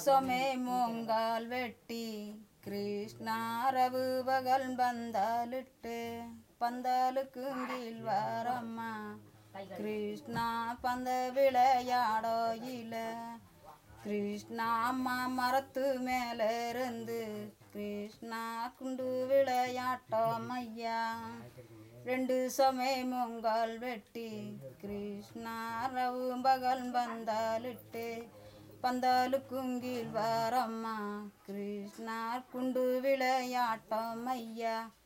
சொமே மூங்கால் வெட்டி கிருஷ்ணாரவு பகல் பந்தாலிட்டு பந்தாலுக்கும் கீழ் வாரம்மா கிருஷ்ணா பந்த விளையாடோயில கிருஷ்ணா அம்மா மரத்து மேல இருந்து கிருஷ்ணா குண்டு விளையாட்டோம் ஐயா ரெண்டு சமே மூங்கால் வெட்டி கிருஷ்ணா ரவு பகல் பந்தாலிட்டு பந்தாலுக்கும் கீழ் வாரம்மா கிருஷ்ணா குண்டு விளையாட்டம் ஐயா